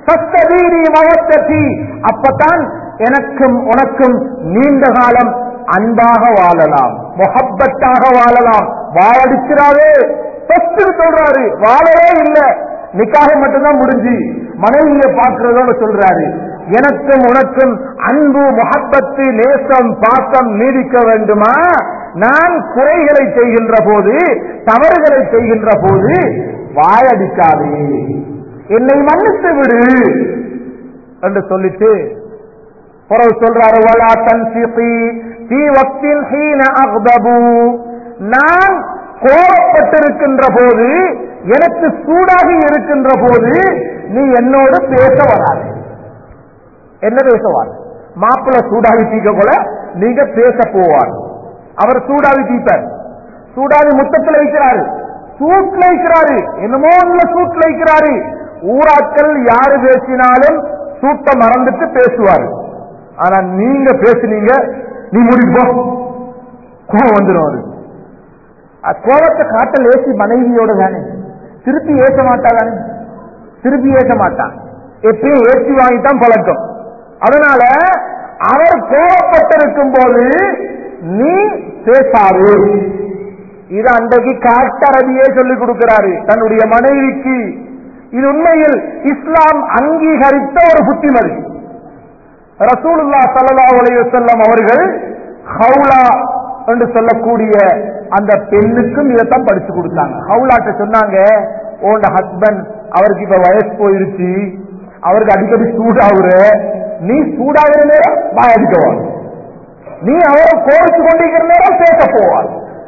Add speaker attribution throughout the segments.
Speaker 1: சஸ்ததீரி மவத்ததி அப்பதான் எனக்கும் உனக்கும் நீண்ட காலம் அன்பாக வாழலாம் முகப்பத்தாக வாழலாம் வாழடிக்கிறாரே ஃபர்ஸ்ட் சொல்றாரு வாழவே இல்ல நிக்காக மட்டும்தான் முடிஞ்சு மனைவியை பார்க்கிறதோட சொல்றாரு எனக்கும் உனக்கும் அன்பு முகப்பத்து நேசம் பாசம் நீடிக்க வேண்டுமா நான் குறைகளை செய்கின்ற போது தவறுகளை செய்கின்ற போது வாயடிக்காதே என்னை மன்னித்து விடு என்று சொல்லிட்டு பிறகு சொல்றாரு வலா தன்சிகி தீ வக்தில் ஹீன அக்தபு நான் கோபப்பட்டிருக்கின்ற போது எனக்கு சூடாகி இருக்கின்ற போது நீ என்னோடு பேச வராது என்ன பேசுவார் மாப்பிள்ள சூடாகி தீக்க கூட நீங்க பேச போவார் அவர் சூடாகி தீப்பார் சூடாகி முத்தத்தில் வைக்கிறாரு சூட்ல வைக்கிறாரு என்னமோ ஒண்ணுல சூட்ல வைக்கிறாரு ஊராட்கள் யாரு பேசினாலும் சூட்ட மறந்துட்டு பேசுவாரு ஆனா நீங்க பேசுனீங்க நீ முடிப்போ கோபம் வந்துடும் அவரு அஹ் கோபத்தை காட்ட லேசி மனைவியோட தானே திருப்பி ஏச மாட்டா தானே திருப்பி ஏச மாட்டான் எப்பயும் ஏற்றி வாங்கித்தான் பழக்கம் அதனால அவர் கோபப்பட்டிருக்கும் போது நீ பேசாது இது அன்றைக்கு காட்டரபியே சொல்லிக் கொடுக்கிறாரு தன்னுடைய மனைவிக்கு இது உண்மையில் இஸ்லாம் அங்கீகரித்த ஒரு புத்திமதி ரசூலுல்லா ஸல்லல்லாஹு அலைஹி வஸல்லம் அவர்கள் ஹவுலா என்று சொல்லக்கூடிய அந்த பெண்ணுக்கும் இதைத்தான் படிச்சு கொடுத்தாங்க ஹவுலாட்ட சொன்னாங்க உன் ஹஸ்பண்ட் அவருக்கு இப்ப வயசு போயிருச்சு அவருக்கு அடிக்கடி சூடாகுற நீ சூடாகிற நேரம் வாய் அடிக்கவான் நீ அவரை கோரிச்சு கொண்டிருக்கிற நேரம் பேச போவார்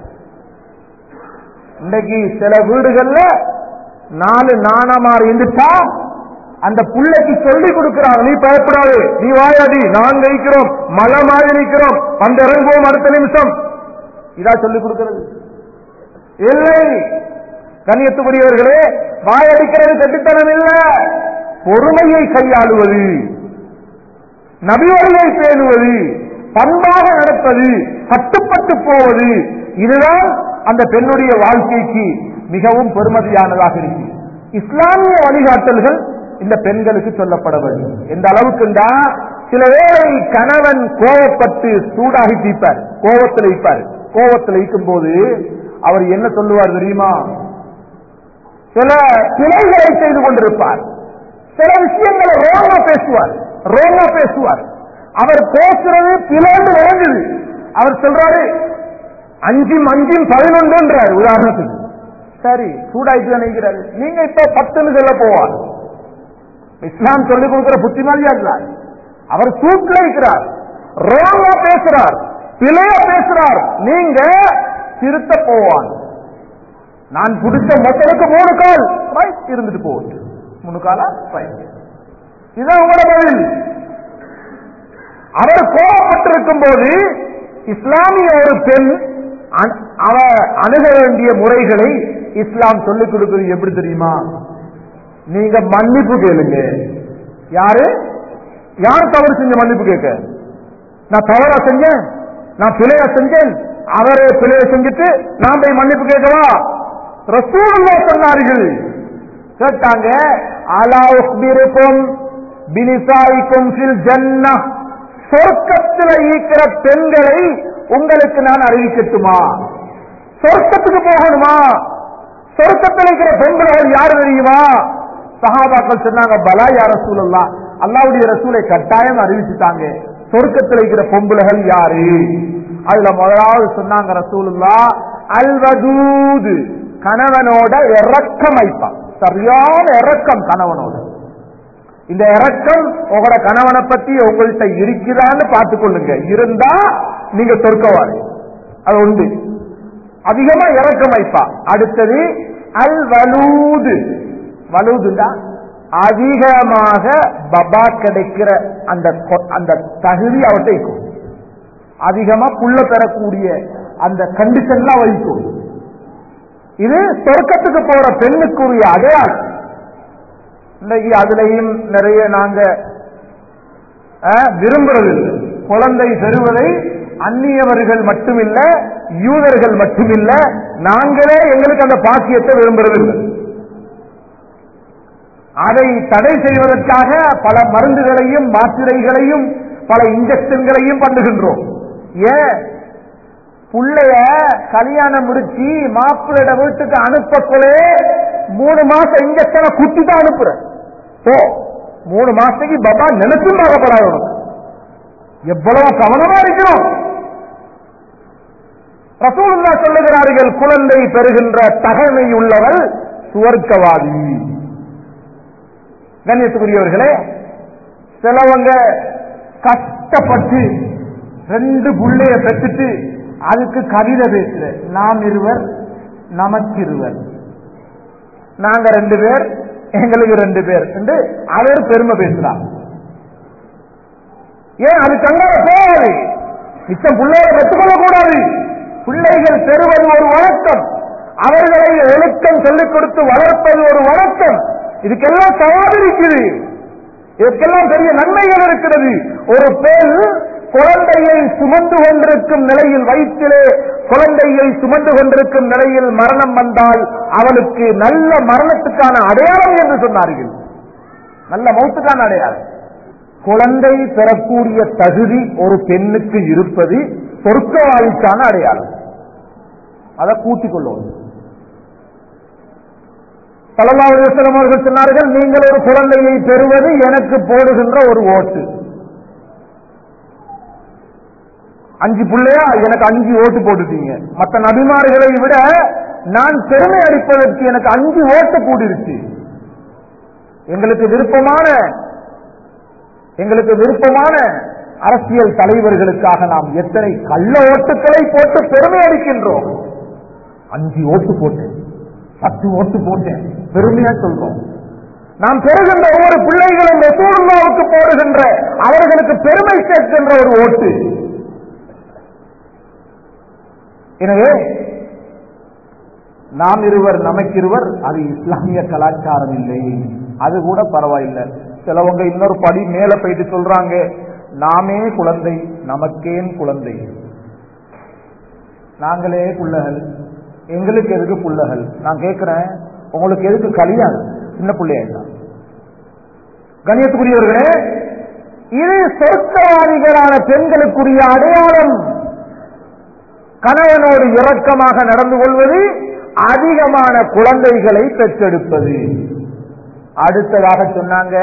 Speaker 1: இன்னைக்கு சில வீடுகள்ல நாலு நாணமார் இருந்துட்டா அந்த புள்ளைக்கு சொல்லி கொடுக்கிறாங்க நீ பயப்படாது நீ வாயாடி நான் வைக்கிறோம் மலை மாதிரி நிற்கிறோம் வந்து இறங்குவோம் அடுத்த நிமிஷம் இதா சொல்லி கொடுக்கிறது இல்லை கண்ணியத்துக்குரியவர்களே வாயடிக்கிறது கட்டித்தனம் இல்ல பொறுமையை கையாளுவது நபிவழியை பேணுவது பண்பாக நடப்பது கட்டுப்பட்டு போவது இதுதான் அந்த பெண்ணுடைய வாழ்க்கைக்கு மிகவும் பெருமதியானதாக இருக்கு இஸ்லாமிய வழிகாட்டல்கள் இந்த பெண்களுக்கு சொல்லப்பட வேண்டும் எந்த அளவுக்குண்டா சில வேளை கணவன் கோவப்பட்டு சூடாகி தீப்பார் கோவத்தில் வைப்பார் கோவத்தில் வைக்கும் போது அவர் என்ன சொல்லுவார் தெரியுமா சில பிழைகளை செய்து கொண்டிருப்பார் சில விஷயங்களை ரோங்கா பேசுவார் ரோங்கா பேசுவார் அவர் பேசுறது பிளந்து விளங்குது அவர் சொல்றாரு அஞ்சும் அஞ்சும் பதினொன்றுன்றார் உதாரணத்துக்கு சரி சூடாயிட்டு நினைக்கிறாரு நீங்க இப்ப பத்துன்னு சொல்ல போவார் இஸ்லாம் சொல்லிக் கொடுக்கிற புத்திமதியா இருக்கிறார் அவர் சூட்ல இருக்கிறார் ரோங்கா பேசுறார் பிழைய பேசுறார் நீங்க திருத்த போவான் நான் பிடிச்ச மொத்தனுக்கு மூணு கால் ரைட் இருந்துட்டு போகுது மூணு காலா ரைட் இதுதான் உங்களோட பதில் அவர் கோபப்பட்டிருக்கும் போது இஸ்லாமிய ஒரு பெண் அ- அவ அணுக வேண்டிய முறைகளை இஸ்லாம் சொல்லிக் கொடுக்கிறது எப்படி தெரியுமா நீங்க மன்னிப்பு கேளுங்க யாரு யார் தவறு செஞ்ச மன்னிப்பு கேட்க நான் தவறா செஞ்சேன் நான் பிழையா செஞ்சேன் அவரே பிழைய செஞ்சுட்டு நான் போய் மன்னிப்பு கேட்கவா ரசூலுல்லாஹ் சொன்னார்கள் கேட்டாங்க அலா உக்பிருக்கும் பினிசாயிக்கும் ஃபில் ஜன்னஹ் சொர்க்கத்தில் இருக்கிற பெண்களை உங்களுக்கு நான் அறிவிக்கட்டுமா சொர்க்கத்துக்கு போகணுமா சொர்க்கத்தில் இருக்கிற பெண்கள் யாரு தெரியுமா சஹாபாக்கள் சொன்னாங்க பலா யார் ரசூலுல்லாஹ் அல்லாவுடைய ரசூலை கட்டாயம் அறிவிச்சுட்டாங்க சொர்க்கத்தில் இருக்கிற பொம்புலகள் யாரு அதுல முதலாவது சொன்னாங்க ரசூலுல்லா அல்வதூது கணவனோட இறக்கம் வைப்பான் சரியான இறக்கம் கணவனோட இந்த இறக்கம் உங்களோட கணவனை பத்தி உங்கள்கிட்ட இருக்குதான்னு பார்த்துக் கொள்ளுங்க இருந்தா நீங்க சொர்க்கவாதி அது உண்டு அதிகமா இறக்கம் வைப்பா அடுத்தது அல் வலூது வலூதுண்டா அதிகமாக பபா கிடைக்கிற அந்த கொ- அந்த தகுதி அவர்கிட்ட இருக்கும் அதிகமா புள்ள பெறக்கூடிய அந்த கண்டிஷன்லாம் வைக்கும் இது சொர்க்கத்துக்கு போற பெண்ணுக்குரிய அடையாளம் இன்னைக்கு அதுலயும் நிறைய நாங்க அஹ், விரும்புறதில்லை குழந்தை பெறுவதை அந்நியவர்கள் மட்டுமில்ல யூதர்கள் மட்டுமில்ல நாங்களே எங்களுக்கு அந்த பாக்கியத்தை விரும்புறதில்லை அதை தடை செய்வதற்காக பல மருந்துகளையும் மாத்திரைகளையும் பல இன்ஜெக்ஷன்களையும் பண்ணுகின்றோம் ஏன் புள்ளைய கல்யாணம் முடிச்சு மாப்பிள்ளையோட வீட்டுக்கு அனுப்பக்குள்ளே மூணு மாசம் இன்ஜெக்ஷனை குத்தி தான் அனுப்புற ஓ மூணு மாசத்துக்கு பாபா நினைச்சும் பார்க்கப்படாது உனக்கு எவ்வளவு கவனமா இருக்கணும் ரசூலுல்லா சொல்லுகிறார்கள் குழந்தை பெறுகின்ற தகமை உள்ளவள் சுவர்க்கவாதி கண்ணியத்துக்குரியவர்களே சிலவங்க கஷ்டப்பட்டு ரெண்டு புள்ளைய பெற்றுட்டு அதுக்கு கவிதை பேசுற நாம் இருவர் நமக்கிருவர் நாங்க ரெண்டு பேர் எங்களுக்கு ரெண்டு பேர் என்று அவர் பெருமை பேசுறார் ஏன் அது கண்ணார போகாது மிச்சம் பிள்ளைகளை பெற்றுக்கொள்ள கூடாது பிள்ளைகள் பெறுவது ஒரு வழக்கம் அவர்களை ஒழுக்கம் சொல்லிக் கொடுத்து வளர்ப்பது ஒரு வழக்கம் இதுக்கெல்லாம் சவால் இருக்குது இதற்கெல்லாம் பெரிய நன்மைகள் இருக்கிறது ஒரு பெண் குழந்தையை சுமந்து கொண்டிருக்கும் நிலையில் வயிற்றிலே குழந்தையை சுமந்து கொண்டிருக்கும் நிலையில் மரணம் வந்தால் அவளுக்கு நல்ல மரணத்துக்கான அடையாளம் என்று சொன்னார்கள் நல்ல மௌத்துக்கான அடையாளம் குழந்தை பெறக்கூடிய தகுதி ஒரு பெண்ணுக்கு இருப்பது சொர்க்கவாதிக்கான அடையாளம் அதை கூட்டிக் கொள்ளுவோம் சலல்லாவுடன் அவர்கள் சொன்னார்கள் நீங்கள் ஒரு குழந்தையை பெறுவது எனக்கு போடுகின்ற ஒரு ஓட்டு அஞ்சு பிள்ளையா எனக்கு அஞ்சு ஓட்டு போட்டுட்டீங்க மற்ற நபிமார்களை விட நான் பெருமை அளிப்பதற்கு எனக்கு அஞ்சு ஓட்டு கூடிருச்சு எங்களுக்கு விருப்பமான எங்களுக்கு விருப்பமான அரசியல் தலைவர்களுக்காக நாம் எத்தனை கள்ள ஓட்டுக்களை போட்டு பெருமை அளிக்கின்றோம் அஞ்சு ஓட்டு போட்டேன் பத்து ஓட்டு போட்டேன் பெருமையா சொல்றோம் நாம் பெறுகின்ற ஒவ்வொரு பிள்ளைகளும் ரசூலுல்லாவுக்கு போடுகின்ற அவர்களுக்கு பெருமை சேர்க்கின்ற ஒரு ஓட்டு எனவே நாம் இருவர் நமக்கிருவர் அது இஸ்லாமிய கலாச்சாரம் இல்லை அது கூட பரவாயில்லை சிலவங்க இன்னொரு படி மேல போயிட்டு சொல்றாங்க நாமே குழந்தை நமக்கேன் குழந்தை நாங்களே புள்ளகள் எங்களுக்கு எதுக்கு புள்ளகள் நான் கேட்கிறேன் உங்களுக்கு எதுக்கு கல்யாணம் சின்ன பிள்ளையா கணியத்துக்குரியவர்களே இது சொர்க்கவாதிகளான பெண்களுக்குரிய அடையாளம் கணவனோடு இரக்கமாக நடந்து கொள்வது அதிகமான குழந்தைகளை பெற்றெடுப்பது அடுத்ததாக சொன்னாங்க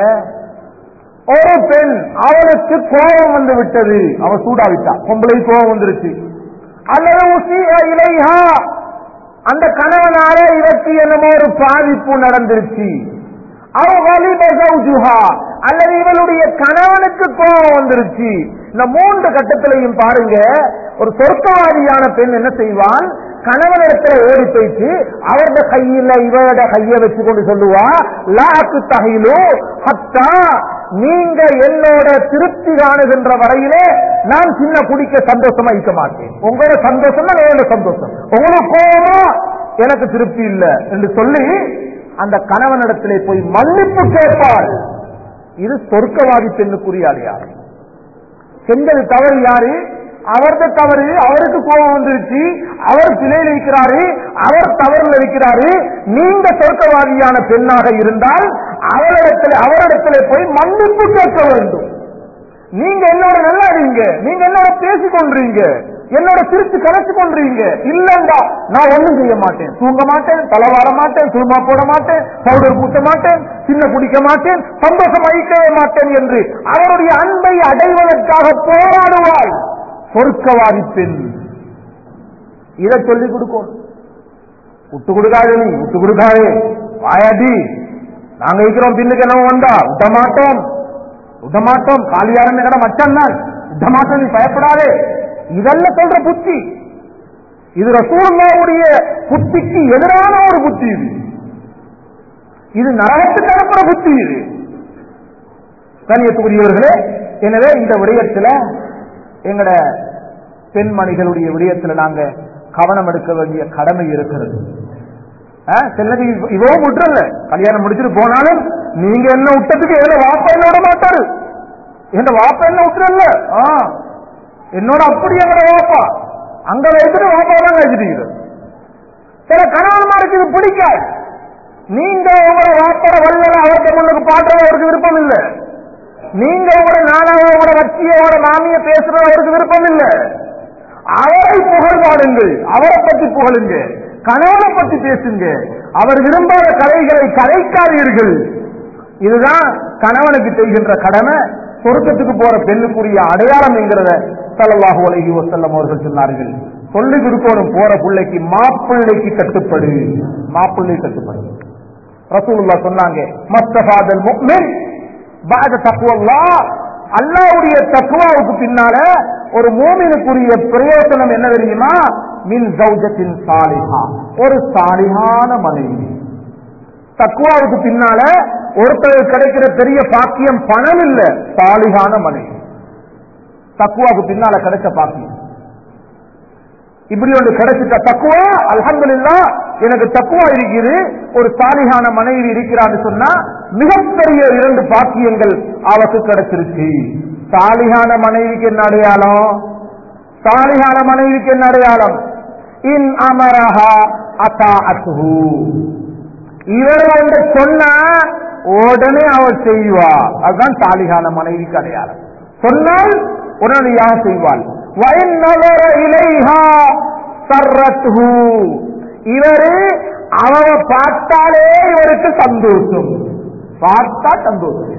Speaker 1: ஒரு பெண் அவளுக்கு கோபம் வந்து விட்டது அவ சூடாவிட்டா பொம்பளை கோபம் வந்துருச்சு அல்லது உசிய இலைஹா அந்த கணவனால இவருக்கு என்னமோ ஒரு பாதிப்பு நடந்துருச்சு அவ வலிப ஜௌஜுஹா அல்லது இவளுடைய கணவனுக்கு கோபம் வந்துருச்சு இந்த மூன்று கட்டத்திலையும் பாருங்க ஒரு சொர்க்கவாதியான பெண் என்ன செய்வான் கணவனிடத்துல ஓடி போயிட்டு அவருடைய கையில இவரோட கைய வச்சு கொண்டு சொல்லுவா லாக்கு தகையிலோ ஹத்தா நீங்க என்னோட திருப்தி காணுகின்ற வரையிலே நான் சின்ன குடிக்க சந்தோஷமா இருக்க மாட்டேன் உங்களோட சந்தோஷம் தான் என்னோட சந்தோஷம் உங்களுக்கு கோபமா எனக்கு திருப்தி இல்லை என்று சொல்லி அந்த கணவனிடத்திலே போய் மன்னிப்பு கேட்பாள் இது சொர்க்கவாதி பெண்ணுக்குரிய அடையாளம் செஞ்சது தவறு யாரு அவரது தவறு அவருக்கு கோபம் வந்துருச்சு அவர் சிலையில் இருக்கிறாரு அவர் தவறுல இருக்கிறாரு நீங்க சொர்க்கவாதியான பெண்ணாக இருந்தால் அவரிடத்தில் அவரிடத்தில் போய் மன்னிப்பு கேட்க வேண்டும் நீங்க என்னோட நல்லா இருங்க நீங்க என்னோட பேசிக் கொள்றீங்க என்னோட சிரிச்சு கலைச்சு கொள்றீங்க இல்லண்டா நான் ஒண்ணும் செய்ய மாட்டேன் தூங்க மாட்டேன் தலவார மாட்டேன் சுருமா போட மாட்டேன் பவுடர் பூட்ட மாட்டேன் சின்ன குடிக்க மாட்டேன் சந்தோஷம் அழிக்கவே மாட்டேன் என்று அவருடைய அன்பை அடைவதற்காக போராடுவாள் சொர்க்கவாதி பெண் இதை சொல்லிக் கொடுக்கும் விட்டு கொடுக்காது நீ விட்டு கொடுக்காதே வாயாடி நாங்க இருக்கிறோம் பின்னுக்கு என்ன வந்தா விட மாட்டோம் விட மாட்டோம் காலியாரன் கடை மச்சான் தான் விட மாட்டோம் நீ பயப்படாதே இதெல்லாம் சொல்ற புத்தி இது ரசூலுல்லாவுடைய புத்திக்கு எதிரான ஒரு புத்தி இது இது நரகத்துக்கு அனுப்புற புத்தி இது கண்ணியத்துக்குரியவர்களே எனவே இந்த விடயத்துல எங்கட பெண்மணிகளுடைய விடயத்துல நாங்க கவனம் எடுக்க வேண்டிய கடமை இருக்கிறது சிலது இவவும் விட்டுறல கல்யாணம் முடிச்சுட்டு போனாலும் நீங்க என்ன விட்டதுக்கு என்ன வாப்பா என்ன விட மாட்டாரு என்ன வாப்பா என்ன விட்டுறல ஆ என்னோட அப்படி எங்கட வாப்பா அங்க வைத்துட்டு வாப்பா தான் கழிச்சிட்டீங்க சில கணவன்மாருக்கு இது பிடிக்காது நீங்க உங்களோட வாப்பட வல்லல அவர்கிட்ட முன்ன பாடுறது அவருக்கு விருப்பம் இல்ல நீங்க உங்களோட நானாவோட வச்சியோட மாமிய பேசுறது அவருக்கு விருப்பம் இல்ல அவரை புகழ் பாடுங்கள் அவரை பத்தி புகழுங்க கணவனை பத்தி பேசுங்க அவர் விரும்பாத கதைகளை கதைக்காதீர்கள் இதுதான் கணவனுக்கு செய்கின்ற கடமை சொர்க்கத்துக்கு போற பெண்ணுக்குரிய அடையாளம் என்கிறத சல்லல்லாஹு அலைஹி வஸல்லம் அவர்கள் சொன்னார்கள் சொல்லி கொடுக்கணும் போற பிள்ளைக்கு மாப்பிள்ளைக்கு கட்டுப்படு மாப்பிள்ளை கட்டுப்படு ரசூலுல்லா சொன்னாங்க மஸ்தபாதல் முக்மின் பாத தக்குவல்லா அல்லாவுடைய தக்குவாவுக்கு பின்னால ஒரு மூமினுக்குரிய பிரயோஜனம் என்ன தெரியுமா மின் ஜௌஜத்தின் சாலிஹா ஒரு சாலிஹான மனைவி தக்குவாவுக்கு பின்னால ஒருத்தருக்கு கிடைக்கிற பெரிய பாக்கியம் பணம் இல்ல சாலிகான மனைவி தக்குவாவுக்கு பின்னால கிடைச்ச பாக்கியம் இப்படி ஒன்று கிடைச்சிட்ட தக்குவா அல்ஹம்துலில்லா எனக்கு தக்குவா இருக்குது ஒரு சாலிகான மனைவி இருக்கிறான்னு சொன்னா மிகப்பெரிய இரண்டு பாக்கியங்கள் அவருக்கு கிடைச்சிருச்சு சாலிகான மனைவிக்கு என்ன அடையாளம் சாலிகான மனைவிக்கு என்ன அடையாளம் இன் அமரஹா அத்தா அத்துஹு இவர் வந்து சொன்னா உடனே அவர் செய்வா அதுதான் சாலிகான மனைவிக்கு அடையாளம் சொன்னால் உடனடியாக செய்வாள் வயன் நகர இலைஹா சர்ரத்ஹு இவரு அவ பார்த்தாலே இவருக்கு சந்தோஷம் பார்த்தா சந்தோஷம்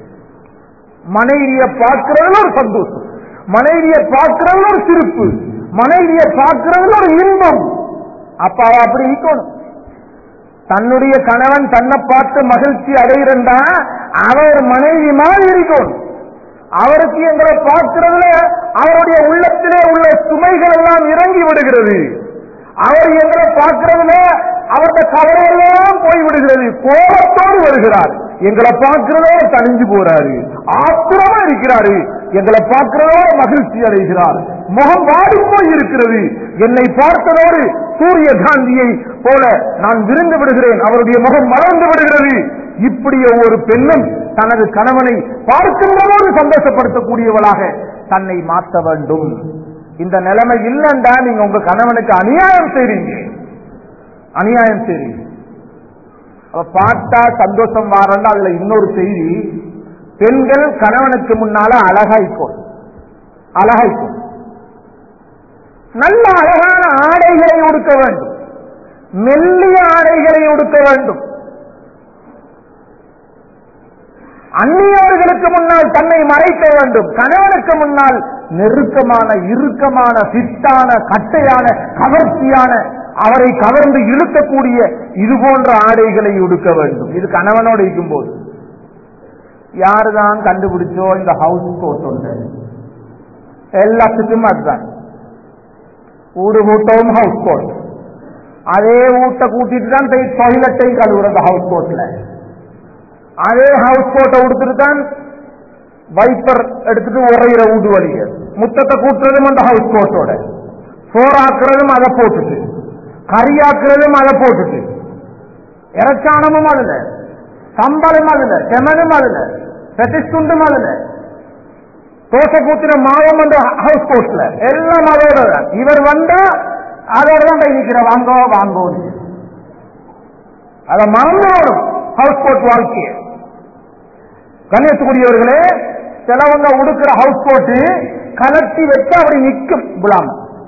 Speaker 1: மனைவிய பார்க்கிறதுல ஒரு சந்தோஷம் மனைவிய பார்க்கிறதுல ஒரு சிரிப்பு மனைவிய பார்க்கிறதுல ஒரு இன்பம் அப்ப அவ அப்படி இருக்கணும் தன்னுடைய கணவன் தன்னை பார்த்து மகிழ்ச்சி அடைகிறா அவர் மனைவி மாதிரி இருக்கணும் அவருக்கு எங்களை பார்க்கிறதுல அவருடைய உள்ளத்திலே உள்ள சுமைகள் எல்லாம் இறங்கி விடுகிறது அவர் எங்களை பார்க்கிறதுல அவருடைய கவலையெல்லாம் போய் விடுகிறது கோபத்தோடு வருகிறார் எங்களை பார்க்கிறதோ தணிஞ்சு போறாரு ஆத்திரமா இருக்கிறாரு எங்களை பார்க்கிறதோ மகிழ்ச்சி அடைகிறார் முகம் வாடி போய் இருக்கிறது என்னை பார்த்ததோடு சூரிய காந்தியை போல நான் விருந்து விடுகிறேன் அவருடைய முகம் மலர்ந்து விடுகிறது இப்படி ஒவ்வொரு பெண்ணும் தனது கணவனை பார்க்கின்றதோடு சந்தோஷப்படுத்தக்கூடியவளாக தன்னை மாற்ற வேண்டும் இந்த நிலைமை இல்லைண்டா நீங்க உங்க கணவனுக்கு அநியாயம் செய்றீங்க அநியாயம் செய்றீங்க அவ பார்த்தா சந்தோஷம் வாரண்டா அதுல இன்னொரு செய்தி பெண்கள் கணவனுக்கு முன்னால அழகாய்க்கும் அழகாய்க்கும் நல்ல அழகான ஆடைகளை உடுக்க வேண்டும் மெல்லிய ஆடைகளை உடுக்க வேண்டும் அந்நியவர்களுக்கு முன்னால் தன்னை மறைக்க வேண்டும் கணவனுக்கு முன்னால் நெருக்கமான இறுக்கமான சித்தான கட்டையான கவர்ச்சியான அவரை கவர்ந்து இழுக்கக்கூடிய இது போன்ற ஆடைகளை உடுக்க வேண்டும் இது கணவனோடு இருக்கும்போது யாருதான் கண்டுபிடிச்சோ இந்த ஹவுஸ் கோட் ஒன்று எல்லாத்துக்கும் அதுதான் ஊடு கூட்டவும் ஹவுஸ் கோட் அதே ஊட்ட கூட்டிட்டு தான் டொய்லெட்டை கழுவுறது ஹவுஸ் கோட்ல அதே ஹவுஸ் கோட்டை உடுத்துட்டு தான் வைப்பர் எடுத்துட்டு உரையிற ஊடு வழிய முத்தத்தை கூட்டுறதும் அந்த ஹவுஸ் கோட்டோட சோறாக்குறதும் அதை போட்டுட்டு கறியாக்குறதும் அதை போட்டுட்டு இறச்சானமும் அதுல சம்பளம் அதுல செமனும் அதுல பெட்டிஸ்துண்டும் அதுல தோசை கூத்தின மாவும் அந்த ஹவுஸ் கோட்ல எல்லாம் அதோட தான் இவர் வந்தா அதோட தான் கை நிற்கிற வாங்கோ வாங்கோ அதை மறந்தோடும் ஹவுஸ் கோட் வாழ்க்கையை கண்ணியத்துக்குரியவர்களே சிலவங்க உடுக்கிற ஹவுஸ் கோட்டு கலட்டி வச்சு அப்படி நிற்கும் விழாம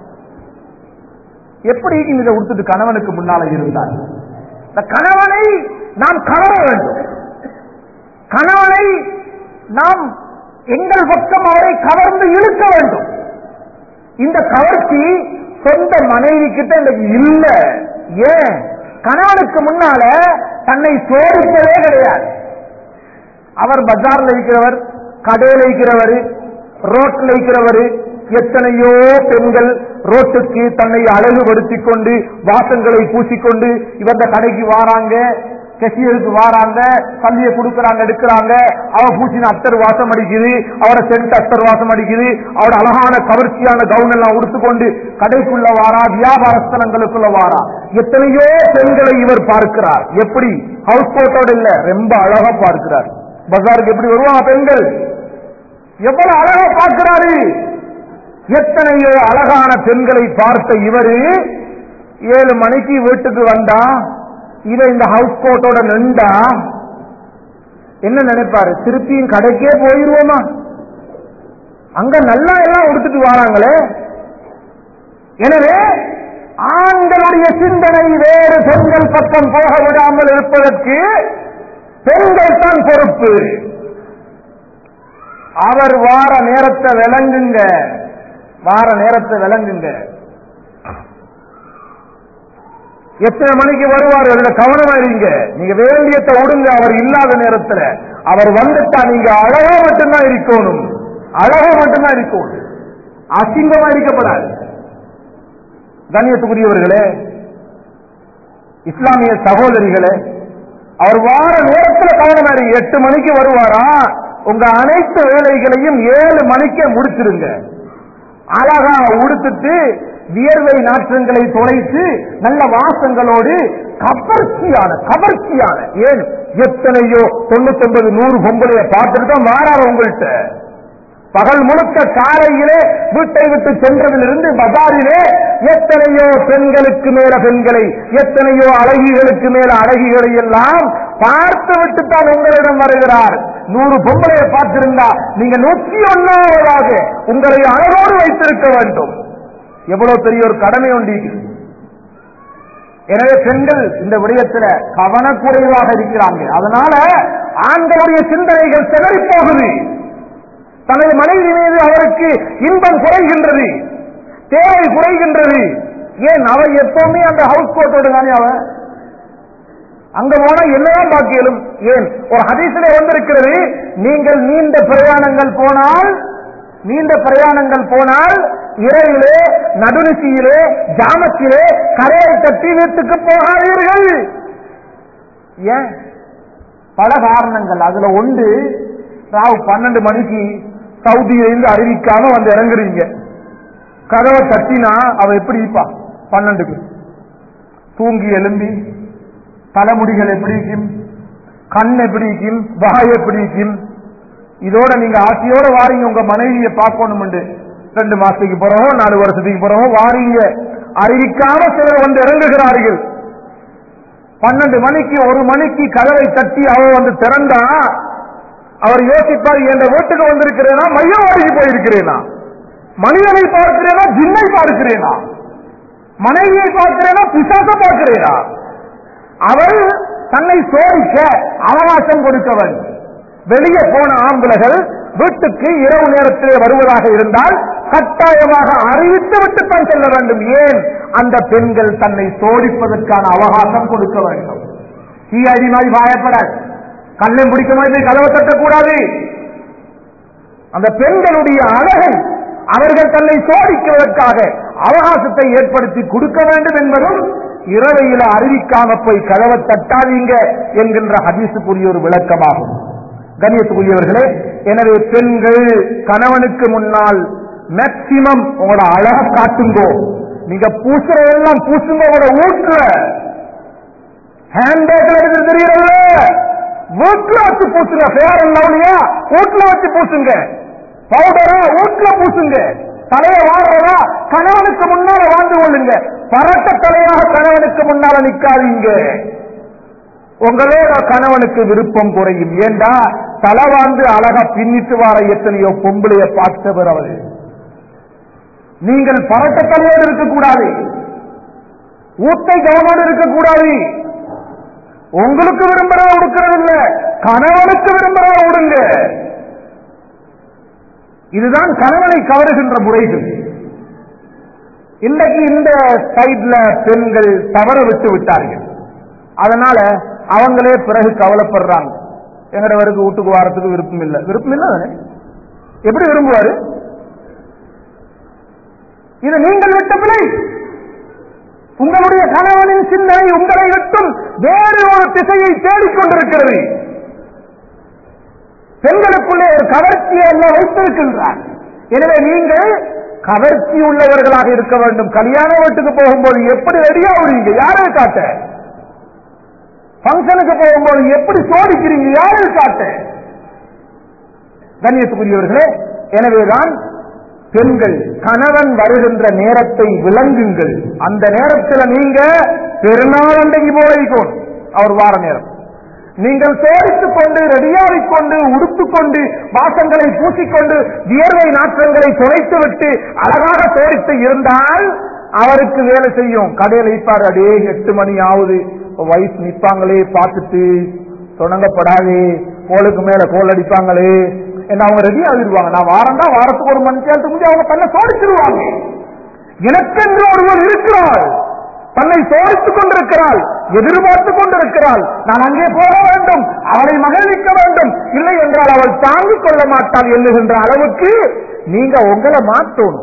Speaker 1: எப்படி இதை உடுத்துட்டு கணவனுக்கு முன்னால இருந்தார் இந்த கணவனை நாம் கவர வேண்டும் கணவனை நாம் எங்கள் பக்கம் அவரை கவர்ந்து இழுக்க வேண்டும் இந்த கவர்ச்சி சொந்த மனைவி கிட்ட இன்னைக்கு இல்ல ஏன் கணவனுக்கு முன்னால தன்னை சோதிப்பதே கிடையாது அவர் பஜார்ல இருக்கிறவர் கடையில் இருக்கிறவர் ரோட்ல இருக்கிறவர் எத்தனையோ பெண்கள் ரோட்டுக்கு தன்னை அழகுபடுத்திக் கொண்டு வாசங்களை பூசிக்கொண்டு இவந்த கடைக்கு வாராங்க கெசியருக்கு வாராங்க கல்வியை கொடுக்கறாங்க எடுக்கிறாங்க அவ பூசின அத்தர் வாசம் அடிக்குது அவட சென்ட் அத்தர் வாசம் அடிக்குது அவட அழகான கவர்ச்சியான கவுன் எல்லாம் உடுத்துக்கொண்டு கடைக்குள்ள வாரா வியாபார ஸ்தலங்களுக்குள்ள வாரா எத்தனையோ பெண்களை இவர் பார்க்கிறார் எப்படி ஹவுஸ் கோட்டோட இல்ல ரொம்ப அழகா பார்க்கிறார் பஜாருக்கு எப்படி வருவாங்க பெண்கள் எவ்வளவு அழகா பார்க்கிறாரு எத்தனையோ அழகான பெண்களை பார்த்த இவரு ஏழு மணிக்கு வீட்டுக்கு வந்தா இவ இந்த ஹவுஸ் கோட்டோட நின்றா என்ன நினைப்பாரு திருப்பியும் கடைக்கே போயிருவோமா அங்க நல்லா எல்லாம் உடுத்துட்டு வராங்களே எனவே ஆண்களுடைய சிந்தனை வேறு பெண்கள் பக்கம் போக விடாமல் இருப்பதற்கு பெண்கள் தான் பொறுப்பு அவர் வார நேரத்தை விளங்குங்க வார நேரத்தை விளங்குங்க எத்தனை மணிக்கு வருவார் அதுல கவனமா இருங்க நீங்க வேண்டியத்தை விடுங்க அவர் இல்லாத நேரத்துல அவர் வந்துட்டா நீங்க அழகா மட்டும்தான் இருக்கணும் அழகா மட்டும்தான் இருக்கணும் அசிங்கமா இருக்கப்படாது கண்ணியத்துக்குரியவர்களே இஸ்லாமிய சகோதரிகளே அவர் வார நேரத்துல கவனமா இருங்க எட்டு மணிக்கு வருவாரா உங்க அனைத்து வேலைகளையும் ஏழு மணிக்கே முடிச்சிருங்க அழகா உடுத்துட்டு வியர்வை நாற்றங்களை தொலைத்து நல்ல வாசங்களோடு கவர்ச்சியான கவர்ச்சியான ஏன் எத்தனையோ தொண்ணூத்தி ஒன்பது நூறு பொம்பளைய பார்த்துட்டு தான் வாராரு உங்கள்கிட்ட பகல் முழுக்க காலையிலே வீட்டை விட்டு சென்றதிலிருந்து பஜாரிலே எத்தனையோ பெண்களுக்கு மேல பெண்களை எத்தனையோ அழகிகளுக்கு மேல அழகிகளை எல்லாம் பார்த்து விட்டு தான் உங்களிடம் வருகிறார் நூறு பொம்பளையை பார்த்திருந்தா நீங்க நூற்றி ஒன்னாவதாக உங்களை அழகோடு வைத்திருக்க வேண்டும் எவ்வளவு பெரிய ஒரு கடமை உண்டு எனவே பெண்கள் இந்த விடயத்துல கவனக்குறைவாக இருக்கிறாங்க அதனால ஆண்களுடைய சிந்தனைகள் சிதறி போகுது தனது மனைவி மீது அவருக்கு இன்பம் குறைகின்றது தேவை குறைகின்றது ஏன் அவன் எப்பவுமே அந்த ஹவுஸ் கோட்டோடு தானே அவன் அங்க போனா என்னதான் பாக்கியலும் ஏன் ஒரு ஹதீசிலே வந்திருக்கிறது நீங்கள் நீண்ட பிரயாணங்கள் போனால் நீண்ட பிரயாணங்கள் போனால் இரவிலே நடுநிசியிலே ஜாமத்திலே கரையை தட்டி வீட்டுக்கு போகாதீர்கள் ஏன் பல காரணங்கள் அதுல ஒன்று ராவு பன்னெண்டு மணிக்கு சவுதியிலிருந்து அறிவிக்காம வந்து இறங்குறீங்க கதவை தட்டினா அவ எப்படி இருப்பா பன்னெண்டுக்கு தூங்கி எழும்பி தலைமுடிகள் எப்படி இருக்கும் கண் எப்படி இருக்கும் வாய் எப்படி இருக்கும் இதோட நீங்க ஆசையோட வாரீங்க உங்க மனைவியை பார்க்கணும் ரெண்டு மாசத்துக்கு பிறகோ நாலு வருஷத்துக்கு பிறகோ வாரீங்க அறிவிக்காம சிலர் வந்து இறங்குகிறார்கள் பன்னெண்டு மணிக்கு ஒரு மணிக்கு கதவை தட்டி அவ வந்து திறந்தா அவர் யோசிப்பார் என்ற வீட்டுக்கு வந்திருக்கிறேனா மையவாடிக்கு போயிருக்கிறேனா மனிதனை பார்க்கிறேனா ஜின்னை பார்க்கிறேனா மனைவியை பார்க்கிறேனா பிசாச பார்க்கிறேனா அவள் தன்னை சோதிக்க அவகாசம் கொடுக்கவன் வெளியே போன ஆம்பளைகள் வீட்டுக்கு இரவு நேரத்திலே வருவதாக இருந்தால் கட்டாயமாக அறிவித்து விட்டு தான் செல்ல வேண்டும் ஏன் அந்த பெண்கள் தன்னை சோதிப்பதற்கான அவகாசம் கொடுக்க வேண்டும் தீயாடி மாதிரி பாயப்படாது கல்லம் பிடிக்க மாதிரி கதவை தட்டக்கூடாது அந்த பெண்களுடைய அழகை அவர்கள் தன்னை சோதிக்குவதற்காக அவகாசத்தை ஏற்படுத்தி கொடுக்க வேண்டும் என்பதும் இரவையில அறிவிக்காம போய் கதவை தட்டாதீங்க என்கின்ற ஹதீசுக்குரிய ஒரு விளக்கமாகும் கண்ணியத்துக்குரியவர்களே எனவே பெண்கள் கணவனுக்கு முன்னால் மேக்சிமம் உங்களோட அழக காட்டுங்கோ நீங்க பூசுறதெல்லாம் பூசுங்க உங்களோட வீட்டுல ஹேண்ட்பேக்ல இருந்து தெரியறல்ல வீட்டுல வச்சு பூசுங்க ஃபேர் அண்ட் லவ்லியா வீட்டுல வச்சு பூசுங்க பவுடரா வீட்டுல பூசுங்க தலைய வாடுறதா கணவனுக்கு முன்னால வாழ்ந்து கொள்ளுங்க பரட்ட தலையாக கணவனுக்கு முன்னால நிக்காதீங்க உங்களோட கணவனுக்கு விருப்பம் குறையும் ஏண்டா தலை வாழ்ந்து அழகா பின்னிட்டு வார எத்தனையோ பொம்பளைய பார்த்தவர் அவரு நீங்கள் பரட்ட தலையோடு இருக்கக்கூடாது ஊத்தை கவனோடு இருக்கக்கூடாது உங்களுக்கு விரும்புறத உடுக்கிறது இல்ல கணவனுக்கு விரும்புறத விடுங்க இதுதான் கணவனை கவருகின்ற முறைகள் இன்றைக்கு இந்த சைட்ல பெண்கள் தவற விட்டு விட்டார்கள் அதனால அவங்களே பிறகு கவலைப்படுறாங்க எங்கடவருக்கு வீட்டுக்கு வாரத்துக்கு விருப்பம் இல்லை விருப்பம் இல்லை தானே எப்படி விரும்புவாரு இது நீங்கள் விட்ட பிழை உங்களுடைய கணவனின் சிந்தனை உங்களை விட்டும் வேறு ஒரு திசையை தேடிக்கொண்டிருக்கிறது பெண்களுக்குள்ளே ஒரு கவர்ச்சியை எல்லாம் வைத்திருக்கின்றார் எனவே நீங்கள் கவர்ச்சி உள்ளவர்களாக இருக்க வேண்டும் கல்யாண வீட்டுக்கு போகும்போது எப்படி ரெடியா விடுவீங்க யாரை காட்ட பங்கனுக்கு போகும்போது எப்படி சோதிக்கிறீங்க யாரை காட்ட கண்ணியத்துக்குரியவர்களே எனவேதான் பெண்கள் கணவன் வருகின்ற நேரத்தை விளங்குங்கள் அந்த நேரத்தில் நீங்க பெருநாள் அன்றைக்கு போல இருக்கும் அவர் வார நேரம் நீங்கள் சோதித்துக் கொண்டு ரெடியாகிக் கொண்டு உடுத்துக்கொண்டு வாசங்களை பூசிக்கொண்டு வியர்வை நாற்றங்களை துடைத்து விட்டு அழகாக சோதித்து இருந்தால் அவருக்கு வேலை செய்யும் கடையில் வைப்பாரு அடே எட்டு மணி ஆகுது வயசு நிப்பாங்களே பார்த்துட்டு தொடங்கப்படாதே கோலுக்கு மேல கோல் அடிப்பாங்களே என்ன அவங்க ரெடி ஆகிடுவாங்க நான் வாரம் தான் வாரத்துக்கு ஒரு மணி நேரத்துக்கு முன்னாடி அவங்க தன்னை சோதிச்சிருவாங்க எனக்கென்று ஒருவர் இருக்கிறாள் தன்னை சோதித்துக் கொண்டிருக்கிறாள் எதிர்பார்த்துக் கொண்டிருக்கிறாள் நான் அங்கே போக வேண்டும் அவளை மகிழ்விக்க வேண்டும் இல்லை என்றால் அவள் தாங்கிக் கொள்ள மாட்டாள் எண்ணுகின்ற அளவுக்கு நீங்க உங்களை மாற்றணும்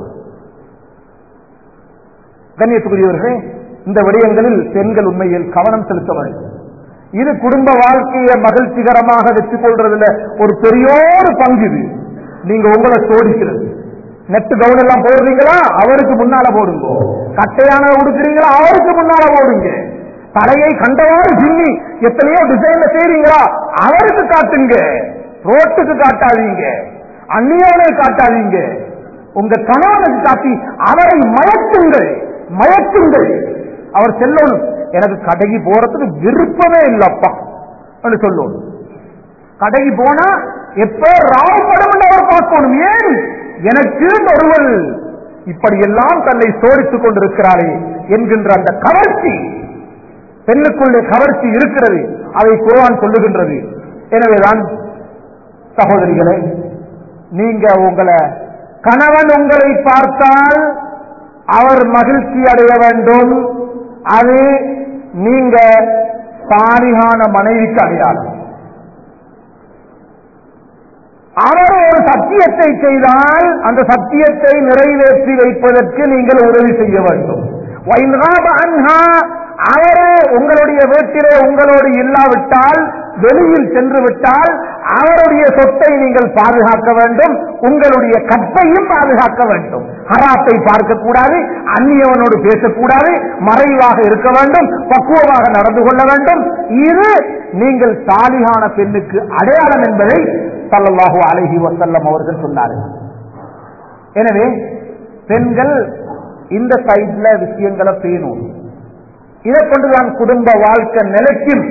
Speaker 1: கண்ணியத்துக்குரியவர்களே இந்த விடயங்களில் பெண்கள் உண்மையில் கவனம் செலுத்த வேண்டும் இது குடும்ப வாழ்க்கையை மகிழ்ச்சிகரமாக வெற்றி கொள்றதுல ஒரு பெரியோரு பங்கு இது நீங்க உங்களை சோதிக்கிறது நெட்டு கவுன் எல்லாம் போடுறீங்களா அவருக்கு முன்னால போடுங்க கட்டையான உடுக்கிறீங்களா அவருக்கு முன்னால போடுங்க தலையை கண்டவாறு பின்னி எத்தனையோ டிசைன்ல செய்றீங்களா அவருக்கு காட்டுங்க ரோட்டுக்கு காட்டாதீங்க அந்நியவனை காட்டாதீங்க உங்க கணவனுக்கு காட்டி அவரை மயக்குங்கள் மயக்குங்கள் அவர் செல்லணும் எனக்கு கடைக்கு போறதுக்கு விருப்பமே இல்லப்பா என்று சொல்லணும் கடைக்கு போனா எப்ப ராவப்படும் என்று அவர் பார்க்கணும் ஏன் எனக்கு ஒருவள் இப்படியெல்லாம் தன்னை சோதித்துக் கொண்டிருக்கிறாரே என்கின்ற அந்த கவர்ச்சி பெண்ணுக்குள்ளே கவர்ச்சி இருக்கிறது அதை குர்ஆன் சொல்லுகின்றது எனவேதான் சகோதரிகளே நீங்க உங்களை கணவன் உங்களை பார்த்தால் அவர் மகிழ்ச்சி அடைய வேண்டும் அது நீங்க சாலிகான மனைவிக்கு அடையாளம் அவர் ஒரு சத்தியத்தை செய்தால் அந்த சத்தியத்தை நிறைவேற்றி வைப்பதற்கு நீங்கள் உதவி செய்ய வேண்டும் வைன்காப அன்ஹா அவர் உங்களுடைய வீட்டிலே உங்களோடு இல்லாவிட்டால் வெளியில் சென்று விட்டால் அவருடைய சொத்தை நீங்கள் பாதுகாக்க வேண்டும் உங்களுடைய கற்பையும் பாதுகாக்க வேண்டும் ஹராத்தை பார்க்க கூடாது அந்நியவனோடு பேசக்கூடாது மறைவாக இருக்க வேண்டும் பக்குவமாக நடந்து கொள்ள வேண்டும் இது நீங்கள் சாலிகான பெண்ணுக்கு அடையாளம் என்பதை சல்லல்லாஹு அலைஹி வசல்லம் அவர்கள் சொன்னார்கள் எனவே பெண்கள் இந்த சைட்ல விஷயங்களை பேணும் இதை கொண்டுதான் குடும்ப வாழ்க்கை நிலைக்கும்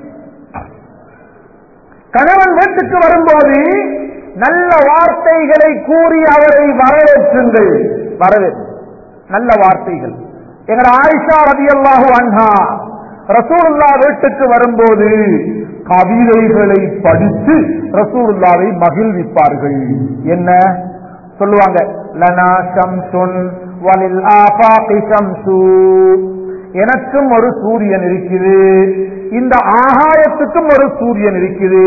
Speaker 1: கணவன் வீட்டுக்கு வரும்போது நல்ல வார்த்தைகளை கூறி அவரை வரவேற்றுங்கள் வரவேற்று நல்ல வார்த்தைகள் எங்கள் ஆயிஷா ரதியல்லாஹு அன்ஹா ரசூலுல்லா வீட்டுக்கு வரும்போது கவிதைகளை படித்து ரசூலுல்லாவை மகிழ்விப்பார்கள் என்ன சொல்லுவாங்க லனா ஷம்சுன் வலில் ஆஃபாகி ஷம்சு எனக்கும் ஒரு சூரியன் இருக்குது இந்த ஆகாயத்துக்கும் ஒரு சூரியன் இருக்குது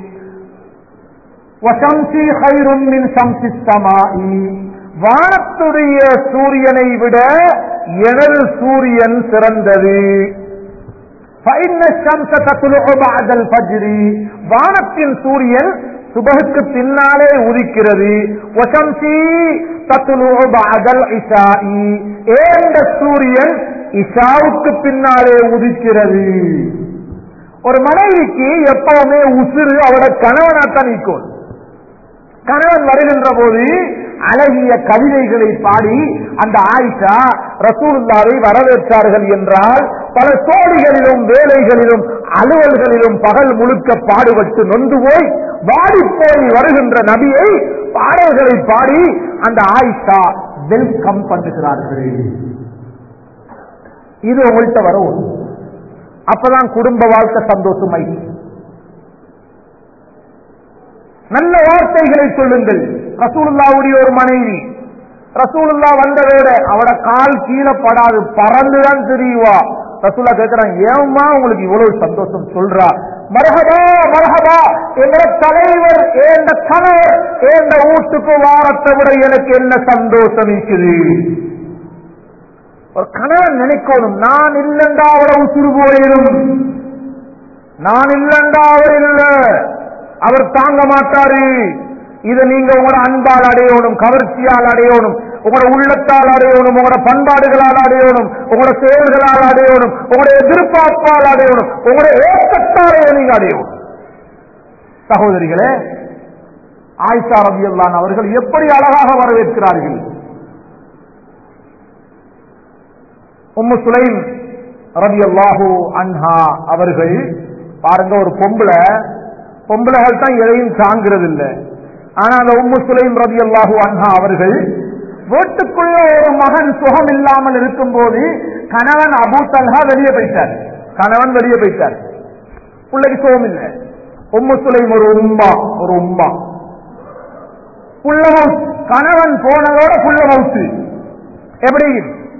Speaker 1: வசம்சி ஹைரும் மின் சம்சி சமாஇ வானத்துடைய சூரியனை விட எனது சூரியன் சிறந்தது فإن الشمس تطلع بعد الفجر வானத்தின் சூரியன் சுபகுக்கு பின்னாலே உதிக்கிறது வசம்சி தத்துலு பாதல் இஷாஇ ஏந்த சூரியன் இஷாவுக்கு பின்னாலே உதிக்கிறது ஒரு மனைவிக்கு எப்பவுமே உசுறு அவட கணவனாத்தான் நிற்கும் கணவன் வருகின்ற போது அழகிய கவிதைகளை பாடி அந்த ஆயிஷா ரசூலுல்லாவை வரவேற்றார்கள் என்றால் பல சோழிகளிலும் வேலைகளிலும் அலுவல்களிலும் பகல் முழுக்க பாடுபட்டு நொந்து போய் வாடி போய் வருகின்ற நபியை பாடல்களை பாடி அந்த ஆயிஷா வெல்கம் பண்ணுகிறார்கள் இது உங்கள்கிட்ட வரும் அப்பதான் குடும்ப வாழ்க்கை சந்தோஷமை நல்ல வார்த்தைகளை சொல்லுங்கள் ரசூலுல்லாவுடைய ஒரு மனைவி ரசூலுல்லா வந்ததோட அவட கால் கீழே படாது பறந்துதான் தெரியுவா ரசூல்லா கேட்கிறான் ஏம்மா உங்களுக்கு இவ்வளவு சந்தோஷம் சொல்றா மரகபா மரகபா என்ற தலைவர் ஏந்த கணவர் ஏந்த வீட்டுக்கு வாரத்தை விட எனக்கு என்ன சந்தோஷம் இருக்குது ஒரு கணவன் நினைக்கணும் நான் இல்லைண்டா அவரை உசுறு போயிடும் நான் இல்லைண்டா அவர் இல்ல அவர் தாங்க மாட்டாரு இதை நீங்க உங்களோட அன்பால் அடையணும் கவர்ச்சியால் அடையணும் உங்களோட உள்ளத்தால் அடையணும் உங்களோட பண்பாடுகளால் அடையணும் உங்களோட செயல்களால் அடையணும் உங்களோட எதிர்பார்ப்பால் அடையணும் உங்களோட ஏக்கத்தாலே நீங்க அடையணும் சகோதரிகளே ஆயிஷா ரபியல்லான் அவர்கள் எப்படி அழகாக வரவேற்கிறார்கள் உம்மு சுலைம் ரபியல்லாஹு அன்ஹா அவர்கள் பாருங்க ஒரு பொம்பளை பொம்பளைகள் தான் எதையும் தாங்கிறது இல்ல ஆனா அந்த உம்மு சுலைம் ரவி அல்லாஹு அன்ஹா அவர்கள் வீட்டுக்குள்ள ஒரு மகன் சுகம் இல்லாமல் இருக்கும்போது கணவன் அபூ தல்ஹா வெளியே போயிட்டார் கணவன் வெளியே போயிட்டார் பிள்ளைக்கு சுகம் இல்லை உம்மு சுலைம் ஒரு உம்மா ஒரு உம்மா புள்ள மவுத் கணவன் போனதோட புள்ள மவுத்து எப்படி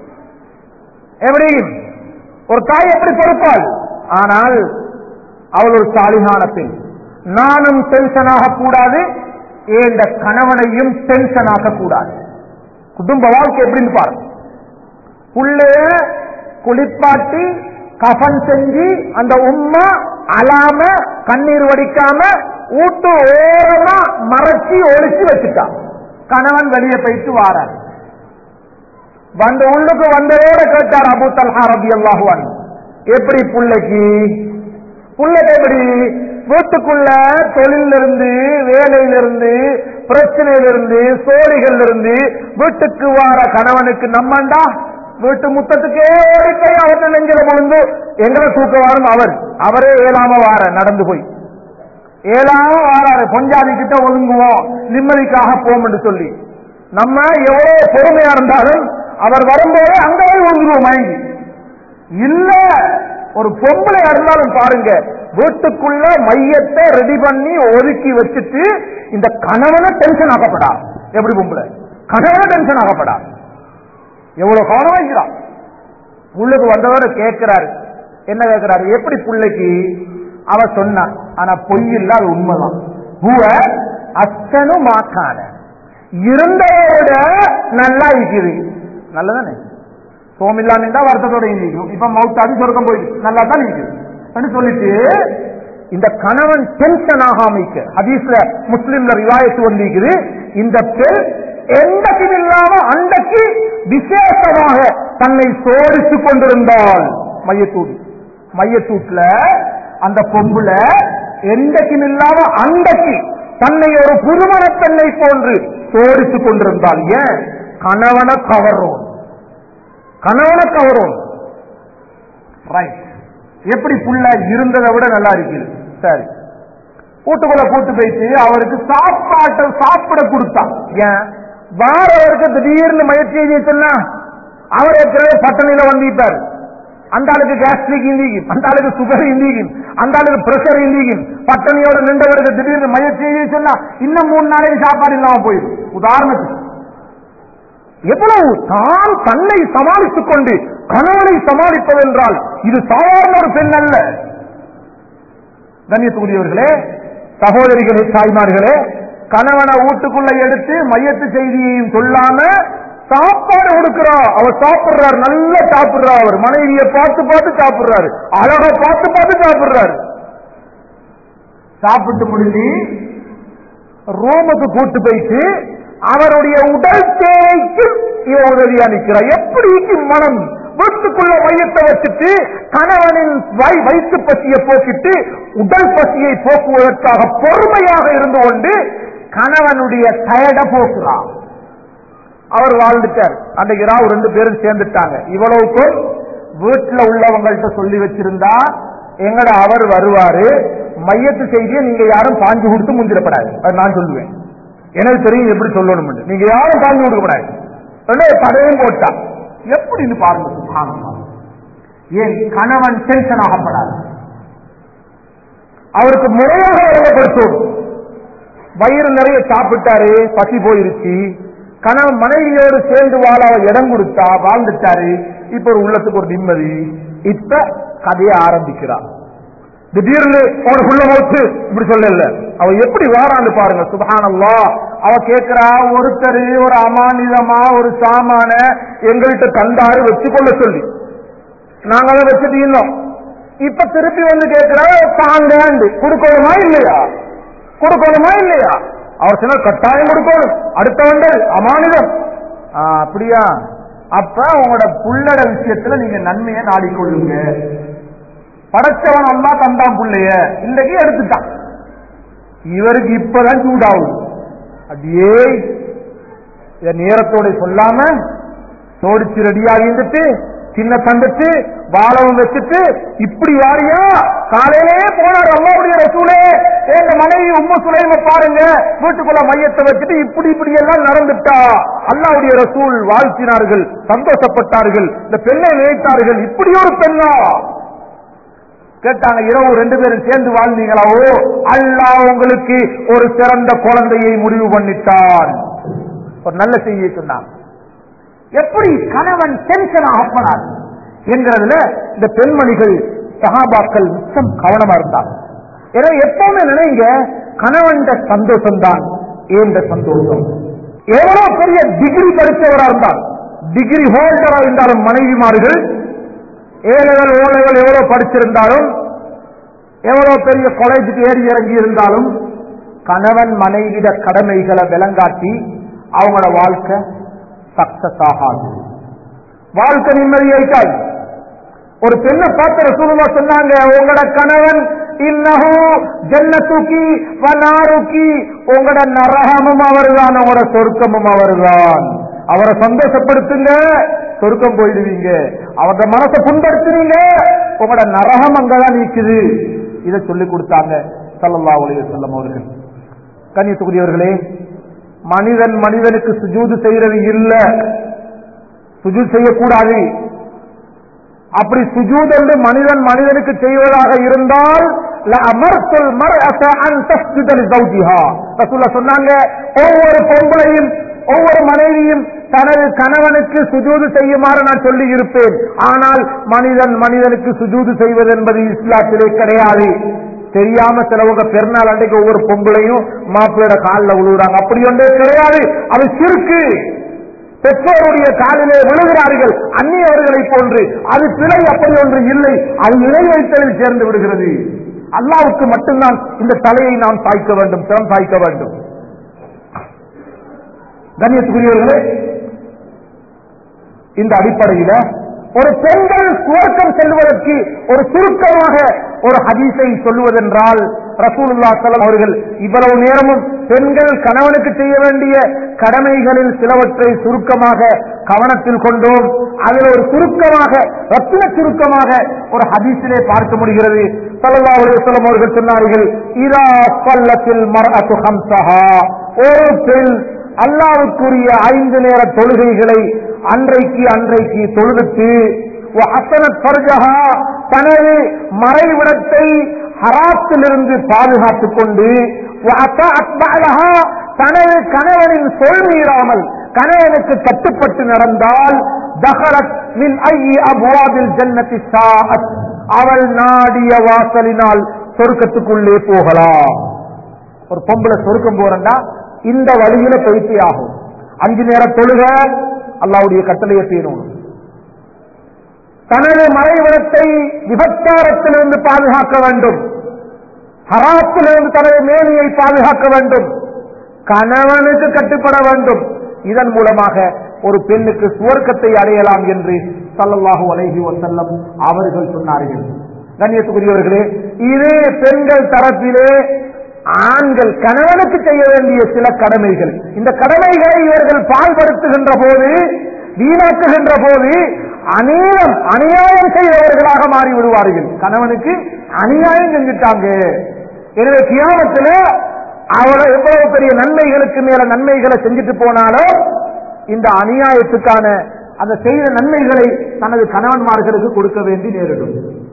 Speaker 1: எப்படி ஒரு தாய் எப்படி பொறுப்பாள் ஆனால் அவள் ஒரு சாலிகான பெண் நானும் டென்ஷன் ஆகக்கூடாது இந்த கணவனையும் டென்ஷன் ஆகக்கூடாது குடும்ப வாழ்க்கை எப்படின்னு பாருங்க புள்ளைய குளிப்பாட்டி கஃன் செஞ்சு அந்த உம்மா அலாம கண்ணீர் வடிக்காம ஊட்டு ஓரமா மறைச்சி ஒழிச்சு வச்சுட்டான் கணவன் வெளியே போயிட்டு வாரார் வந்த உள்ளுக்கு வந்ததோட கேட்டார் அபு தல்ஹா ரபி அல்லாஹுவான் எப்படி புள்ளைக்கு புள்ளைக்கு எப்படி வீட்டுக்குள்ள தொழில இருந்து வேலையில இருந்து பிரச்சனையில இருந்து சோழிகள் இருந்து வீட்டுக்கு வார கணவனுக்கு நம்மண்டா வீட்டு முத்தத்துக்கே ஓடி போய் அவர் நெஞ்சில விழுந்து எங்களை தூக்க வாரும் அவர் அவரே ஏழாம வார நடந்து போய் ஏழாம வாராரு பொஞ்சாதி கிட்ட ஒதுங்குவோம் நிம்மதிக்காக போம் என்று சொல்லி நம்ம எவ்வளவு பொறுமையா இருந்தாலும் அவர் வரும்போதே அங்க போய் ஒதுங்குவோம் மயங்கி இல்ல ஒரு பொம்பளை இருந்தாலும் பாருங்க வீட்டுக்குள்ள மையத்தை ரெடி பண்ணி ஒதுக்கி வச்சுட்டு இந்த கணவனை டென்ஷன் ஆகப்படா எப்படி பொம்பளை கணவனை டென்ஷன் ஆகப்படா எவ்வளவு கவனம் வைக்கிறான் உள்ளுக்கு வந்தவரை கேட்கிறாரு என்ன கேட்கிறாரு எப்படி பிள்ளைக்கு அவ சொன்னான் ஆனா பொய் இல்ல அது உண்மைதான் பூவ அச்சனு மாக்கான இருந்தவோட நல்லா இருக்குது நல்லதானே சோமில்லாம இருந்தா வருத்தத்தோட இருக்கும் இப்ப மவுத்தாது சொர்க்கம் போயிடுச்சு நல்லா தான் இருக்குது அப்படின்னு சொல்லிட்டு இந்த கணவன் டென்ஷன் ஆகாமிக்க ஹதீஸ்ல முஸ்லிம்ல ரிவாயத்து வந்திருக்குது இந்த பெண் எந்தக்கு இல்லாம அன்றைக்கு விசேஷமாக தன்னை சோதித்துக் கொண்டிருந்தாள் மையத்தூடி மையத்தூட்ல அந்த பொம்புல எந்தக்கும் இல்லாம அன்றைக்கு தன்னை ஒரு புதுமண பெண்ணை போன்று சோதித்துக் கொண்டிருந்தாள் ஏன் கணவனை கவரும் கணவனை கவரும் ரைட் எப்படி புள்ள இருந்ததை விட நல்லா இருக்குது சரி வீட்டுக்குள்ள கூட்டு போயிட்டு அவருக்கு சாப்பாட்டை சாப்பிட கொடுத்தான் ஏன் வாரவருக்கு திடீர்னு முயற்சி செய்ய சொன்னா அவர் ஏற்கனவே பட்டணையில வந்துட்டார் அந்த ஆளுக்கு கேஸ்ட்ரிக் இந்திக்கும் அந்த ஆளுக்கு சுகர் இந்திக்கும் அந்த ஆளுக்கு பிரஷர் இந்திக்கும் பட்டணியோட நின்றவருக்கு திடீர்னு முயற்சி செய்ய சொன்னா இன்னும் மூணு நாளைக்கு சாப்பாடு இல்லாம போயிடும் உதாரணத்துக்கு எவ்வளவு தான் தன்னை சமாளித்துக் கொண்டு கணவனை சமாளிப்பதென்றால் இது சாதாரண ஒரு பெண் அல்ல கண்ணியத்துக்குரியவர்களே சகோதரிகளே தாய்மார்களே கணவனை வீட்டுக்குள்ள எடுத்து மையத்து செய்தியையும் சொல்லாம சாப்பாடு கொடுக்கிறா அவர் சாப்பிடுறாரு நல்லா சாப்பிடுறாரு அவர் மனைவியை பார்த்து பார்த்து சாப்பிடுறாரு அழகா பார்த்து பார்த்து சாப்பிடுறாரு சாப்பிட்டு முடிஞ்சு ரோமுக்கு கூட்டு போயிட்டு அவருடைய உடல் தேய்க்கு இவ உதவியா நிற்கிறார் எப்படி மனம் வீட்டுக்குள்ள மையத்தை வச்சுட்டு கணவனின் வை- வயிற்று பசியை போக்கிட்டு உடல் பசியை போக்குவதற்காக பொறுமையாக இருந்து கொண்டு கணவனுடைய டயர்ட போக்குறான் அவர் வாழ்ந்துட்டார் அன்றைக்கு ராவு ரெண்டு பேரும் சேர்ந்துட்டாங்க இவ்வளவுக்கும் வீட்டுல உள்ளவங்கள்ட்ட சொல்லி வச்சிருந்தா எங்கட அவர் வருவாரு மையத்து செய்தியை நீங்க யாரும் பாஞ்சு கொடுத்து முந்திரப்படாது அது நான் சொல்லுவேன் எனக்கு தெரியும் எப்படி சொல்லணும் நீங்க யாரும் பாஞ்சு கொடுக்கப்படாது ரெண்டே தடையும் போட்டா எப்படின்னு பாருங்க சுப்ஹானல்லாஹ். ஏன் கணவன் டென்ஷன் ஆகப்படாது அவருக்கு முறையாக வழங்கப்படுத்தும் வயிறு நிறைய சாப்பிட்டாரு பசி போயிருச்சு கணவன் மனைவியோடு சேர்ந்து வாழ அவ இடம் கொடுத்தா வாழ்ந்துட்டாரு இப்ப ஒரு உள்ளத்துக்கு ஒரு நிம்மதி இப்ப கதையை ஆரம்பிக்கிறார் திடீர்னு அவனுக்கு உள்ள மௌத்து இப்படி சொல்லல அவ எப்படி வாரான்னு பாருங்க சுபஹானல்லா அவ கேட்கிறா ஒருத்தர் ஒரு அமானிதமா ஒரு சாமான எங்கள்கிட்ட தந்தாரு வச்சுக்கொள்ள சொல்லி நாங்க அதை வச்சுட்டு இருந்தோம் இப்ப திருப்பி வந்து கேட்கிறா தாங்காண்டு கொடுக்கணுமா இல்லையா கொடுக்கணுமா இல்லையா அவர் சொன்ன கட்டாயம் கொடுக்கணும் அடுத்தவங்கள் அமானிதம் ஆ, அப்படியா அப்ப உங்களோட புள்ளட விஷயத்துல நீங்க நன்மையை நாடிக்கொள்ளுங்க படைச்சவன் அல்லா தந்தான் புள்ளைய இன்றைக்கு எடுத்துட்டான் இவருக்கு இப்பதான் சூடாகுது அப்படியே இத நேரத்தோட சொல்லாம சோடிச்சு ரெடியாகி இருந்துட்டு சின்ன தந்துட்டு வாழவும் வச்சுட்டு இப்படி வாரியா காலையிலே போனார் அல்லாவுடைய ரசூலே எங்க மனைவி உம்மு சுலைம பாருங்க வீட்டுக்குள்ள மையத்தை வச்சுட்டு இப்படி இப்படி எல்லாம் நடந்துட்டா அல்லாவுடைய ரசூல் வாழ்த்தினார்கள் சந்தோஷப்பட்டார்கள் இந்த பெண்ணை நினைத்தார்கள் இப்படி ஒரு பெண்ணா கேட்டாங்க இரவு ரெண்டு பேரும் சேர்ந்து வாழ்ந்தீங்களாவோ அல்லாஹ் உங்களுக்கு ஒரு சிறந்த குழந்தையை முடிவு பண்ணிட்டான் ஒரு நல்ல செய்தியை சொன்னான் எப்படி கணவன் டென்ஷன் ஆகப்படாது என்கிறதுல இந்த பெண்மணிகள் சகாபாக்கள் மிச்சம் கவனமா இருந்தாங்க ஏன்னா எப்பவுமே நினைங்க கணவன் சந்தோஷம் தான் ஏந்த சந்தோஷம் எவ்வளவு பெரிய டிகிரி படித்தவரா இருந்தால் டிகிரி ஹோல்டரா இருந்தாலும் மனைவிமார்கள் ஏழைகள் ஓலைகள் எவ்வளவு படிச்சிருந்தாலும் எவ்வளவு பெரிய காலேஜுக்கு ஏறி இறங்கி இருந்தாலும் கணவன் மனைவிட கடமைகளை விளங்காட்டி அவங்களோட வாழ்க்கை சக்சஸ் ஆகாது வாழ்க்கை நிம்மதியாயிட்டால் ஒரு பெண்ணை பார்த்து ரசூலுல்லா சொன்னாங்க உங்களோட கணவன் இன்னஹு ஜன்னத்துக்கி வனாருக்கி உங்களோட நரகமும் அவர்தான் உங்களோட சொர்க்கமும் அவர்தான் அவரை சந்தோஷப்படுத்துங்க சொர்க்கம் போயிடுவீங்க அவரோட மனசை புண்படுத்துறீங்க உங்களோட நரகம் அங்கதான் நிக்குது இதை சொல்லி கொடுத்தாங்க ஸல்லல்லாஹு அலைஹி வஸல்லம் அவர்கள் கண்ணியத்துக்குரியவர்களே மனிதன் மனிதனுக்கு சுஜூது செய்யறது இல்ல சுஜூத் செய்யக்கூடாது அப்படி சுஜூத் என்று மனிதன் மனிதனுக்கு செய்வதாக இருந்தால் لأمرت المرأة أن تسجد لزوجها. ரசூலுல்லாஹ் சொன்னாங்க ஒவ்வொரு பொம்பளையும் ஒவ்வொரு மனைவியும் தனது கணவனுக்கு சுஜூது செய்யுமாறு நான் சொல்லி இருப்பேன் ஆனால் மனிதன் மனிதனுக்கு சுஜூது செய்வது என்பது இஸ்லாத்திலே கிடையாது தெரியாம சிலவங்க பெருநாள் அன்றைக்கு ஒவ்வொரு பொம்பளையும் மாப்பிள்ளையோட காலில் விழுகுறாங்க அப்படி ஒன்றே கிடையாது அது சிறுக்கு பெற்றோருடைய காலிலே விழுகிறார்கள் அந்நியவர்களை போன்று அது பிழை அப்படி ஒன்று இல்லை அது இணை வைத்தலில் சேர்ந்து விடுகிறது அல்லாவுக்கு மட்டும்தான் இந்த தலையை நாம் சாய்க்க வேண்டும் சிரம் சாய்க்க வேண்டும் கண்ணியத்துக்குரியவர்களே இந்த அடிப்படையில ஒரு பெண்கள் சுவர்க்கம் செல்வதற்கு ஒரு சுருக்கமாக ஒரு ஹதீஸை சொல்லுவதென்றால் ரசூலுல்லா ஸல்லல்லாஹு அவர்கள் இவ்வளவு நேரமும் பெண்கள் கணவனுக்கு செய்ய வேண்டிய கடமைகளில் சிலவற்றை சுருக்கமாக கவனத்தில் கொண்டோம் அதில் ஒரு சுருக்கமாக ரத்தின சுருக்கமாக ஒரு ஹதீஸிலே பார்க்க முடிகிறது ஸல்லல்லாஹு அலைஹி வஸல்லம் அவர்கள் சொன்னார்கள் இதா ஸல்லத்தில் மர்அத்து ஹம்ஸஹா ஒரு பெண் அல்லாவுக்குரிய ஐந்து நேர தொழுகைகளை அன்றைக்கு அன்றைக்கு தொழுவிட்டு அசனத் பர்ஜஹா தனது மறைவிடத்தை ஹராத்திலிருந்து பாதுகாத்துக் கொண்டு வஅத்தஅத் பஅலஹா, தனது கணவனின் சொல் மீறாமல் கணவனுக்கு கட்டுப்பட்டு நடந்தால் தஹலத் மின் ஐயி அபுவாபில் ஜன்னத்தி ஷாஅத் அவள் நாடிய வாசலினால் சொர்க்கத்துக்குள்ளே போகலாம் ஒரு பொம்பளை சொருக்கம் போறேன்னா இந்த வழியில போயிட்டே ஆகும் அஞ்சு நேரம் தொழுக அல்லாவுடைய கட்டளையை செய்யணும் தனது மறைவிடத்தை விபச்சாரத்திலிருந்து பாதுகாக்க வேண்டும் ஹராத்திலிருந்து தனது மேனியை பாதுகாக்க வேண்டும் கணவனுக்கு கட்டுப்பட வேண்டும் இதன் மூலமாக ஒரு பெண்ணுக்கு சுவர்க்கத்தை அடையலாம் என்று ஸல்லல்லாஹு அலைஹி வஸல்லம் அவர்கள் சொன்னார்கள் கண்ணியத்துக்குரியவர்களே இதே பெண்கள் தரப்பிலே ஆண்கள் கணவனுக்கு செய்ய வேண்டிய சில கடமைகள் இந்த கடமைகளை இவர்கள் பால்படுத்துகின்ற போது வீணாக்குகின்ற போது அநேகம் அநியாயம் செய்தவர்களாக மாறி விடுவார்கள் கணவனுக்கு அநியாயம் செஞ்சுட்டாங்க எனவே கியாமத்துல அவளை எவ்வளவு பெரிய நன்மைகளுக்கு மேல நன்மைகளை செஞ்சுட்டு போனாலும் இந்த அநியாயத்துக்கான அந்த செய்த நன்மைகளை தனது கணவன்மார்களுக்கு கொடுக்க வேண்டி நேரிடும்